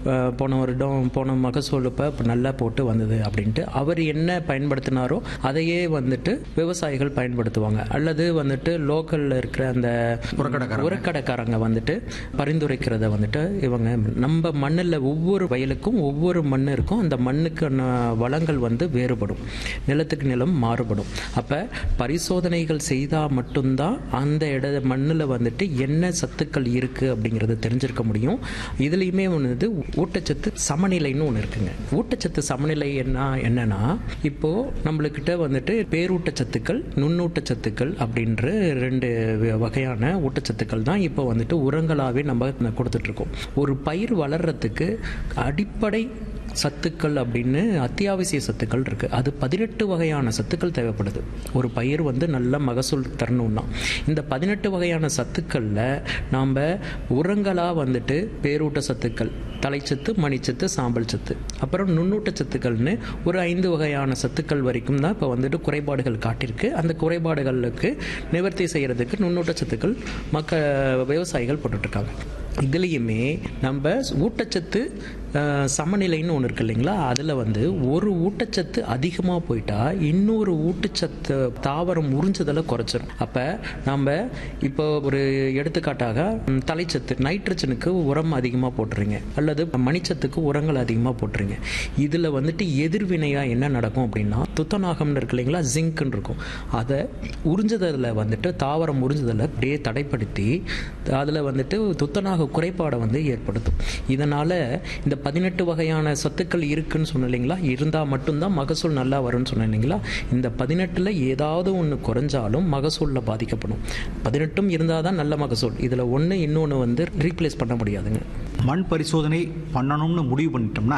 அஹ், போன வருடம் போன மகசூல் இப்போ இப்போ நல்லா போட்டு வந்தது அப்படின்ட்டு அவர் என்ன பயன்படுத்தினாரோ அதையே வந்துட்டு விவசாயிகள் பயன்படுத்துவாங்க அல்லது வந்துட்டு லோக்கலில் இருக்கிற அந்த உரக்கடைக்காரங்க வந்துட்டு பரிந்துரைக்கிறத வந்துட்டு இவங்க நம்ம மண்ணில் ஒவ்வொரு வயலுக்கும் ஒவ்வொரு மண் இருக்கும் அந்த மண்ணுக்கான வளங்கள் வந்து வேறுபடும் நிலத்துக்கு நிலம் மாறுபடும் அப்போ பரிசோதனைகள் செய்தால் மட்டும்தான் அந்த இட மண்ணில் வந்துட்டு என்ன சத்துக்கள் இருக்குது அப்படிங்கிறத தெரிஞ்சிருக்க முடியும் இதுலேயுமே வந்து ஊட்டச்சத்து சமநிலைன்னு ஒன்று இருக்குங்க ஊட்டச்சத்து சமநிலை என்ன என்னன்னா இப்போ நம்மளுக்கிட்ட வந்துட்டு பேரூட்டச்சத்துக்கள் நுண்ணூட்டச்சத்துக்கள் அப்படின்ற ரெண்டு வ- வகையான ஊட்டச்சத்துக்கள் தான் இப்போ வந்துட்டு உரங்களாகவே நம்ம கொடுத்துட்ருக்கோம் ஒரு பயிர் வளர்றதுக்கு அடிப்படை சத்துக்கள் அப்படின்னு அத்தியாவசிய சத்துக்கள் இருக்குது அது பதினெட்டு வகையான சத்துக்கள் தேவைப்படுது ஒரு பயிர் வந்து நல்ல மகசூல் தரணும்னா இந்த பதினெட்டு வகையான சத்துக்களில் நாம் உரங்களாக வந்துட்டு பேரூட்ட சத்துக்கள் தலைச்சத்து மணிச்சத்து சாம்பல் சத்து அப்புறம் நுண்ணூட்ட சத்துக்கள்னு ஒரு ஐந்து வகையான சத்துக்கள் வரைக்கும் தான் இப்போ வந்துட்டு குறைபாடுகள் காட்டியிருக்கு அந்த குறைபாடுகளுக்கு நிவர்த்தி செய்கிறதுக்கு நுண்ணூட்ட சத்துக்கள் மக்க விவசாயிகள் போட்டுட்ருக்காங்க இதுலேயுமே நம்ம ஊட்டச்சத்து அஹ், சமநிலைன்னு ஒன்று இருக்கு இல்லைங்களா அதில் வந்து ஒரு ஊட்டச்சத்து அதிகமாக போயிட்டா இன்னொரு ஊட்டச்சத்து தாவரம் உறிஞ்சுதலை குறைச்சிரும் அப்போ நம்ம இப்போ ஒரு எடுத்துக்காட்டாக ம், தலைச்சத்து நைட்ரஜனுக்கு உரம் அதிகமாக போட்டுறீங்க அல்லது மணிச்சத்துக்கு உரங்கள் அதிகமாக போட்டுறீங்க இதில் வந்துட்டு எதிர்வினையாக என்ன நடக்கும் அப்படின்னா துத்தநாகம்னு இருக்கு இல்லைங்களா ஜிங்க்னு இருக்கும் அதை உறிஞ்சுதலில் வந்துட்டு தாவரம் உறிஞ்சுதலை அப்படியே தடைப்படுத்தி அதில் வந்துட்டு துத்தநாக குறைபாடை வந்து ஏற்படுத்தும் இதனால் இந்த பதினெட்டு வகையான சத்துக்கள் இருக்குன்னு சொன்னேன் இல்லைங்களா இருந்தால் மட்டும்தான் மகசூல் நல்லா வரும்னு சொன்னேன் இல்லைங்களா இந்த பதினெட்டில் ஏதாவது ஒன்று குறைஞ்சாலும் மகசூலில் பாதிக்கப்படும் பதினெட்டும் இருந்தால் தான் நல்ல மகசூல் இதில் ஒன்று இன்னொன்று வந்து ரீப்ளேஸ் பண்ண முடியாதுங்க மண் பரிசோதனை பண்ணணும்னு முடிவு பண்ணிட்டோம்னா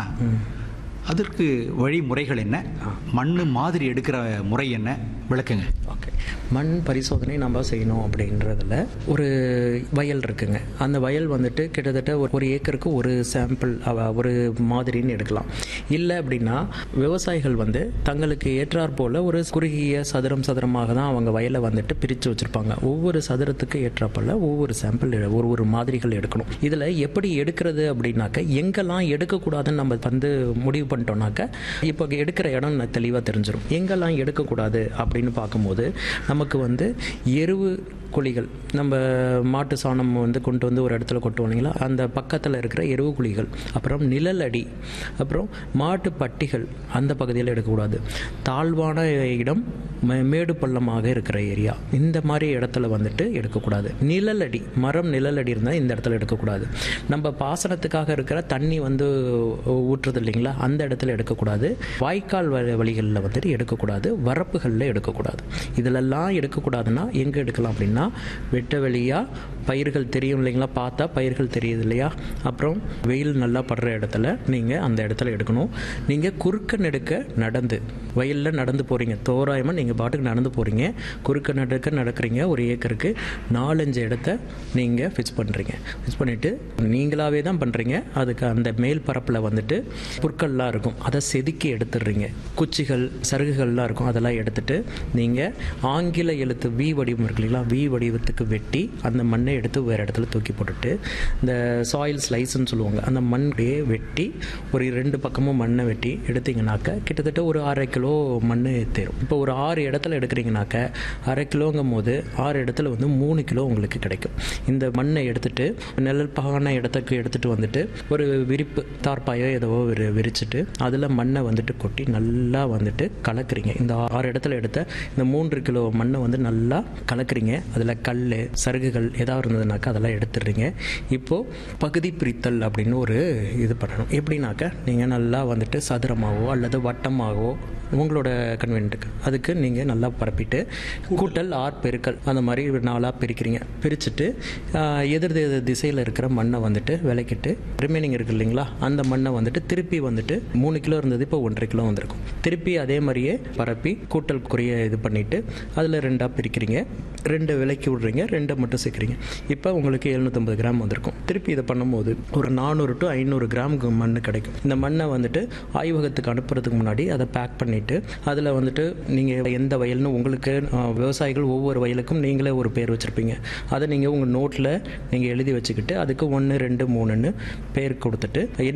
அதற்கு வழிமுறைகள் என்ன மண் மாதிரி எடுக்கிற முறை என்ன விளக்குங்க ஓகே மண் பரிசோதனை நம்ம செய்யணும் அப்படின்றதுல ஒரு வயல் இருக்குங்க அந்த வயல் வந்துட்டு கிட்டத்தட்ட ஒரு- ஒரு ஏக்கருக்கு ஒரு சாம்பிள் ஒரு மாதிரின்னு எடுக்கலாம் இல்லை அப்படின்னா விவசாயிகள் வந்து தங்களுக்கு ஏற்றாற் போல ஒரு குறுகிய சதுரம் சதுரமாக தான் அவங்க வயலை வந்துட்டு பிரித்து வச்சுருப்பாங்க ஒவ்வொரு சதுரத்துக்கு ஏற்றாப்போல ஒவ்வொரு சாம்பிள் ஒரு ஒரு மாதிரிகள் எடுக்கணும் இதில் எப்படி எடுக்கிறது அப்படின்னாக்க எங்கெல்லாம் எடுக்கக்கூடாதுன்னு நம்ம வந்து முடிவு பண்ணிட்டோம்னாக்க இப்போ எடுக்கிற இடம் தெளிவாக தெரிஞ்சிடும் எங்கெல்லாம் எடுக்கக்கூடாது அப்படின்னு பார்க்கும்போது நமக்கு வந்து எருவு குழிகள் நம்ம மாட்டு சாணம் வந்து கொண்டு வந்து ஒரு இடத்துல கொட்டுவோம் இல்லைங்களா அந்த பக்கத்தில் இருக்கிற எருவு குழிகள் அப்புறம் நிழல் அடி அப்புறம் மாட்டு பட்டிகள் அந்த பகுதியில் எடுக்கக்கூடாது தாழ்வான இடம் மே- மேடு பள்ளமாக இருக்கிற ஏரியா இந்த மாதிரி இடத்துல வந்துட்டு எடுக்கக்கூடாது நிழல் அடி மரம் நிழல் அடி இருந்தால் இந்த இடத்துல எடுக்கக்கூடாது நம்ம பாசனத்துக்காக இருக்கிற தண்ணி வந்து ஊற்றுறது இல்லைங்களா அந்த இடத்துல எடுக்கக்கூடாது வாய்க்கால் வ- வழிகளில் வந்துட்டு எடுக்கக்கூடாது வரப்புகளில் எடுக்கக்கூடாது இதிலெல்லாம் எடுக்கக்கூடாதுன்னா எங்கே எடுக்கலாம் அப்படின்னா வெட்ட வெளியாக பயிர்கள் தெரியும் இல்லைங்களா பார்த்தா பயிர்கள் தெரியுது இல்லையா அப்புறம் வெயில் நல்லா படுற இடத்துல நீங்கள் அந்த இடத்துல எடுக்கணும் நீங்கள் குறுக்க நெடுக்க நடந்து வயலில் நடந்து போகிறீங்க தோராயமாக நீங்கள் பாட்டுக்கு நடந்து போகிறீங்க குறுக்க நடுக்க நடக்கிறீங்க ஒரு ஏக்கருக்கு நாலஞ்சு இடத்த நீங்கள் ஃபிக்ஸ் பண்ணுறீங்க ஃபிக்ஸ் பண்ணிவிட்டு நீங்களாகவே தான் பண்ணுறீங்க அதுக்கு அந்த மேல் பரப்பில் வந்துட்டு புற்கள்லாம் இருக்கும் அதை செதுக்கி எடுத்துடுறீங்க குச்சிகள் சருகுகள்லாம் இருக்கும் அதெல்லாம் எடுத்துட்டு நீங்கள் ஆங்கில எழுத்து வி வடிவம் இருக்கு இல்லைங்களா வி வடிவத்துக்கு வெட்டி அந்த மண்ணை எடுத்து வேறு இடத்துல தூக்கி போட்டுட்டு இந்த சாயில் ஸ்லைஸ்ன்னு சொல்லுவாங்க அந்த மண்ணையே வெட்டி ஒரு ரெண்டு பக்கமும் மண்ணை வெட்டி எடுத்தீங்கன்னாக்க கிட்டத்தட்ட ஒரு அரை கிலோ மண் தேரும் இப்போ ஒரு ஆறு இடத்துல எடுக்கிறீங்கனாக்க அரை கிலோங்கும் போது ஆறு இடத்துல வந்து மூணு கிலோ உங்களுக்கு கிடைக்கும் இந்த மண்ணை எடுத்துட்டு நிழல் பாகான இடத்துக்கு எடுத்துட்டு வந்துட்டு ஒரு விரிப்பு தார்ப்பாயோ ஏதோ ஒரு விரிச்சிட்டு அதில் மண்ணை வந்துட்டு கொட்டி நல்லா வந்துட்டு கலக்குறீங்க இந்த ஆறு இடத்துல எடுத்த இந்த மூன்று கிலோ மண்ணை வந்து நல்லா கலக்குறீங்க அதில் கல் சருகுகள் ஏதாவது இருந்ததுனாக்கா அதெல்லாம் எடுத்துடுறீங்க இப்போது பகுதி பிரித்தல் அப்படின்னு ஒரு இது பண்ணணும் எப்படின்னாக்க நீங்கள் நல்லா வந்துட்டு சதுரமாகவோ அல்லது வட்டமாகவோ உங்களோட கன்வென்ட்டுக்கு அதுக்கு நீங்கள் நல்லா பரப்பிட்டு கூட்டல் ஆர் பெருக்கல் அந்த மாதிரி நாளாக பிரிக்கிறீங்க பிரிச்சுட்டு ஆஹ், எதிர் தி- திசையில் இருக்கிற மண்ணை வந்துட்டு விளக்கிட்டு ரிமைனிங் இருக்கு இல்லைங்களா அந்த மண்ணை வந்துட்டு திருப்பி வந்துட்டு மூணு கிலோ இருந்தது இப்போ ஒன்றரை கிலோ வந்திருக்கும் திருப்பி அதே மாதிரியே பரப்பி கூட்டல் குறைய இது பண்ணிவிட்டு அதில் ரெண்டாக பிரிக்கிறீங்க ரெண்டு விலைக்கு விடுறீங்க ரெண்டை மட்டும் சேர்க்குறீங்க இப்போ உங்களுக்கு எழுநூற்றம்பது கிராம் வந்திருக்கும் திருப்பி இதை பண்ணும்போது ஒரு நானூறு டு ஐநூறு கிராம் மண் கிடைக்கும் இந்த மண்ணை வந்துட்டு ஆய்வகத்துக்கு அனுப்புறதுக்கு முன்னாடி அதை பேக் பண்ணிவிட்டு அதில் வந்துட்டு நீங்கள் எந்த வயல்னு உங்களுக்கு அஹ், விவசாயிகள் ஒவ்வொரு வயலுக்கும் நீங்களே ஒரு பேர் வச்சுருப்பீங்க அதை நீங்கள் உங்கள் நோட்டில் நீங்கள் எழுதி வச்சுக்கிட்டு அதுக்கு ஒன்று ரெண்டு மூணுன்னு பேர் கொடுத்துட்டு